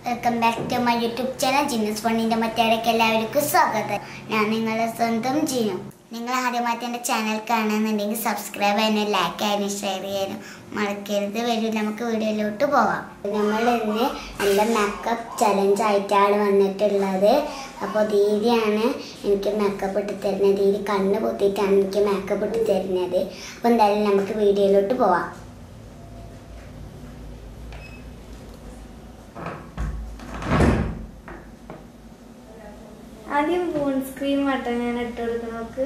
Welcome back to my YouTube channel ജിന്നസ് പണ്ണിൻ്റെ മറ്റേടേക്ക് എല്ലാവർക്കും സ്വാഗതം ഞാൻ നിങ്ങളുടെ സ്വന്തം ജിനു നിങ്ങൾ ആദ്യമായിട്ട് എൻ്റെ ചാനൽ കാണുന്നുണ്ടെങ്കിൽ സബ്സ്ക്രൈബ് ചെയ്യാനും ലൈക്ക് ചെയ്യാനും ഷെയർ ചെയ്യാനും മറക്കരുത് വരും നമുക്ക് വീഡിയോയിലോട്ട് പോവാം നമ്മൾ ഇന്ന് നല്ല മേക്കപ്പ് ചലഞ്ച് ആയിട്ടാണ് വന്നിട്ടുള്ളത് അപ്പോൾ ദീദിയാണ് എനിക്ക് മേക്കപ്പ് ഇട്ട് തരുന്നത് ദീദി കണ്ണ് പൊത്തിയിട്ടാണ് എനിക്ക് മേക്കപ്പ് ഇട്ട് തരുന്നത് അപ്പോൾ എന്തായാലും നമുക്ക് വീഡിയോയിലോട്ട് പോവാം ആദ്യം ഫോൺ സ്ക്രീൻ മട്ടൻ ഞാൻ ഇട്ട് കൊടുക്കണം നോക്ക്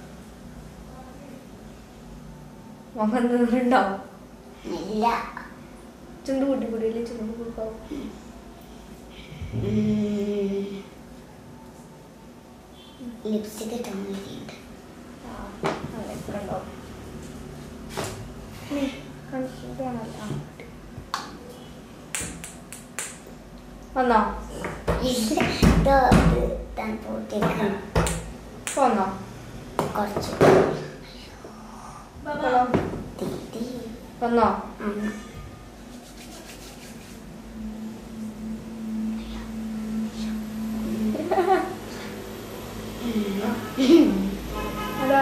മുഖം നീറുണ്ടോ ഇല്ല ചുണ്ട് കൂട്ടി കൂടിയില്ലേ ചുണ്ട് കൂട്ടാവും ലിപ്സ്റ്റിക് ഇട്ടാൽ മതിയുണ്ട് വന്നോ ഇല്ല ഇതോ ഇത് താൻ പൂട്ടിയേക്കണം വന്നോ കുറച്ച് വന്നോ? തീറ്റി വന്നോ അതാ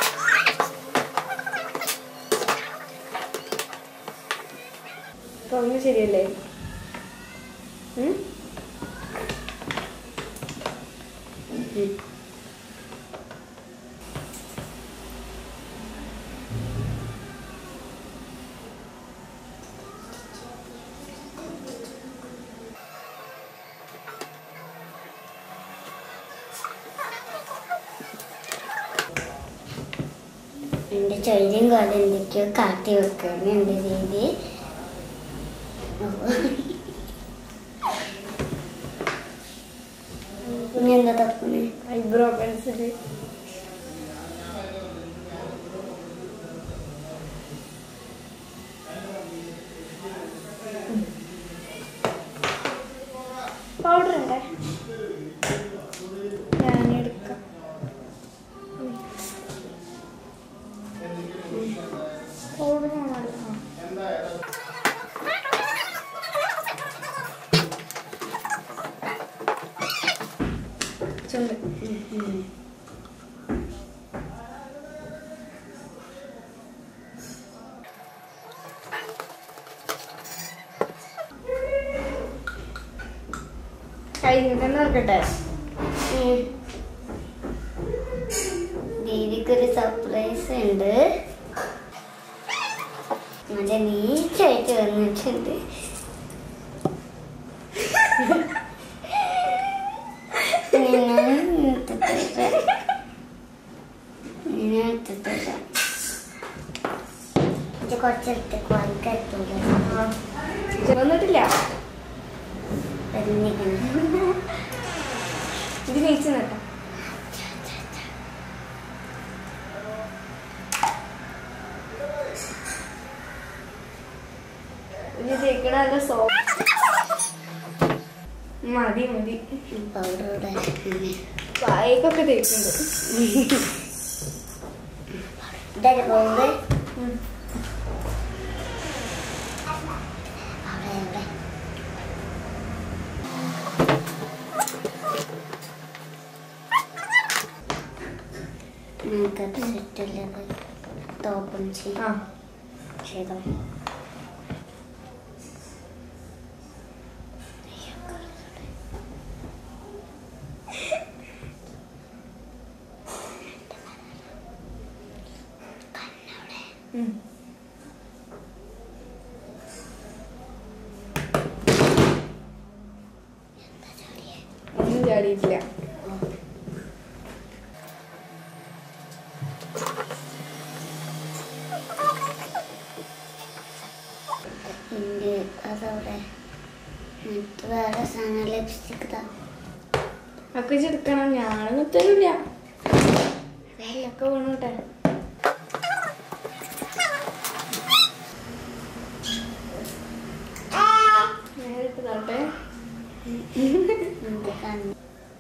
പറഞ്ഞു ശരിയല്ലേ ഉം? എൻ്റെ ചൊല്ലും കൊണ്ട് എന്തൊക്കെയോ കാട്ടി വെക്കുന്നുണ്ട് രീതി ഇനി എന്താ തപ്പണേ ഐബ്രോ പെൻസില് പൗഡർ ഉണ്ടേ ഞാൻ എടുക്കാം പൗഡർ ആണല്ലോ ചുണ്ട് കഴിഞ്ഞിട്ട് തന്നെ നോക്കട്ടെ ദീദിക്കൊരു സർപ്രൈസ് ഉണ്ട് നല്ല നീറ്റായിട്ട് വന്നിട്ടുണ്ട് ഞാൻ എടുത്ത് തരാം. ഞാൻ എടുത്ത് തരാം. ഇത് കുറച്ചെടുത്ത് വാങ്ങിക്കത്തൂല വന്നിട്ടില്ല വരുന്നിരിക്കണം ഇത് കഴിച്ചു നട്ടോ ഇത് തേക്കണ നല്ല സോ മതി മതി പൗഡറോടെ വായക്കൊക്കെ തേക്കുന്നുണ്ട് ഇതല്ലേ പൗഡർ ഉം. അവിടെ അവിടെ നമുക്കത് സെറ്റല്ലത് ടോപ്പും ആ ചെയ്യാം ചെയ്തോ ഉം. ഒന്നും ചാടിയിട്ടില്ല പിന്നെ അതവിടെ മറ്റു വേറെ സാധനം ലിപ്സ്റ്റിക് താ ഒക്കെ ചെടുക്കണം ഞാനൊന്നും തരില്ല വെള്ളമൊക്കെ വീണോട്ടെ നേരിട്ട് തട്ടെ നമുക്ക് കണ്ണ്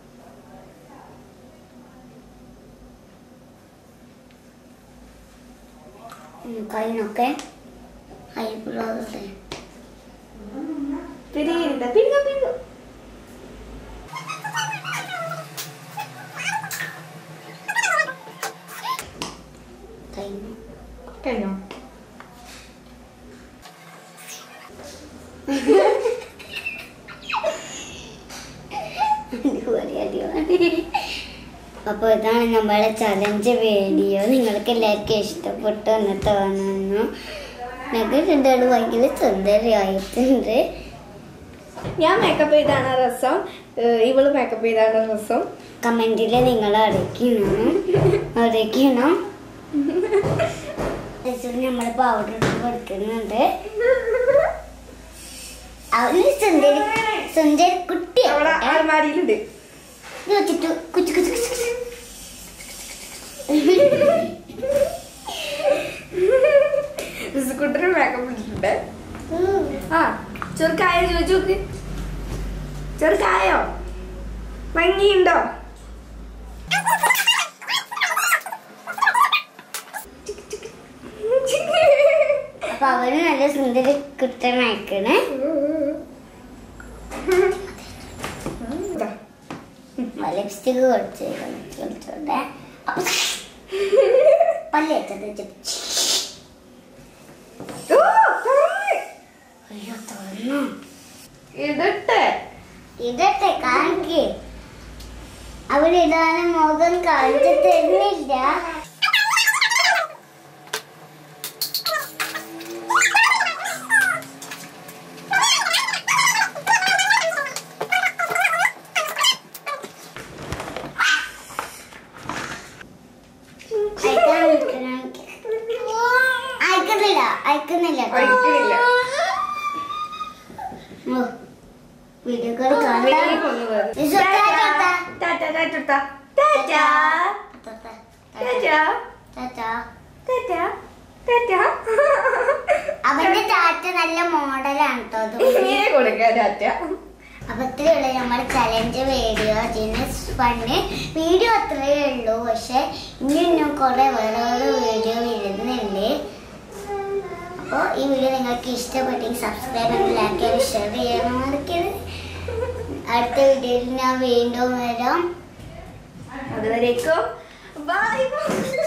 കൈനൊക്കെ ഐബ്രോ അവിടെ തിരികെ പിങ്ക പിങ്ക കഴിഞ്ഞു കഴിഞ്ഞോ അടിപൊളി അടിപൊളി അപ്പോൾ ഇതാണ് നമ്മളെ ചലഞ്ച് വീഡിയോ നിങ്ങൾക്ക് എല്ലാവർക്കും ഇഷ്ടപ്പെട്ടു എന്ന് തോന്നുന്നു ഞങ്ങൾക്ക് രണ്ടാളും ഭയങ്കര സുന്ദരിയായിട്ടുണ്ട് ഞാൻ മേക്കപ്പ് ചെയ്താണ് രസം ഏഹ് ഇവള് മേക്കപ്പ് ചെയ്താണ് രസം കമൻറ്റിൽ നിങ്ങൾ അറിയിക്കണം അറിയിക്കണം നമ്മൾ പൗഡർ ഇട്ട് കൊടുക്കുന്നുണ്ട് അവന് സുന്ദരി സുന്ദരി അവിടെ കുട്ടിയാണ് അലമാരിയിലുണ്ട് വെച്ചിട്ട് കുച്ചു കുച്ചു കുച്ചു കുച്ചു. സ്കൂട്ടറിൽ മേക്കപ്പ് ഇട്ടിട്ടുണ്ട് ആ ചെറുക്കായോ ചോദിച്ചു നോക്ക് ചെറുക്കായോ ഭംഗിയുണ്ടോ അപ്പൊ അവന് നല്ല സുന്ദരി കുട്ടനായിക്കണേ ഇതാ. ലിപ്സ്റ്റിക് കുറച്ച് കൊടുത്തോട്ടെ അപ്പൊ പല്ലേറ്റത് വെച്ചിട്ട് ഓ, തുറന്ന്. അയ്യോ തുറന്നു ഇതിട്ട് ഇടട്ടെ കാണിക്ക് അവിടെ ഇടാനും മുഖം കാണിച്ചു തരുന്നില്ല അയക്കാൻ നിൽക്കണം. അയക്കുന്നില്ല അയക്കുന്നില്ല ഒഴിക്കണില്ല ഓ, വീഡിയോ കോൾ കാണാം വീട്ടിലേക്ക് ഒന്ന് വേറെ. ഇസോ, ടാറ്റാ. ടാറ്റാ, ടാറ്റാ, ടാറ്റാ. ടാറ്റാ, ടാറ്റാ. ടാറ്റാ, ടാറ്റാ. അവന്റെ ടാറ്റ നല്ല മോഡലാണ് കേട്ടോ ഇങ്ങനെ കൊടുക്കാം ടാറ്റാ. അപ്പൊ ഇത്രയുള്ള നമ്മുടെ ചലഞ്ച് വീഡിയോ ജിനസ് ഫണ്ട് വീഡിയോ അത്രയേ ഉള്ളൂ പക്ഷെ ഇനി ഇന്നും കുറെ വേറെ വേറെ വീഡിയോ വരുന്നുണ്ട് അപ്പോൾ ഈ വീഡിയോ നിങ്ങൾക്ക് ഇഷ്ടപ്പെട്ടെങ്കിൽ സബ്സ്ക്രൈബ് ചെയ്യണം ലൈക്ക് ചെയ്യണം ഷെയർ ചെയ്യണം മറക്കരുത് അടുത്ത വീഡിയോയിൽ ഞാൻ വീണ്ടും വരാം അതുവരേക്കും ബൈ ബൈ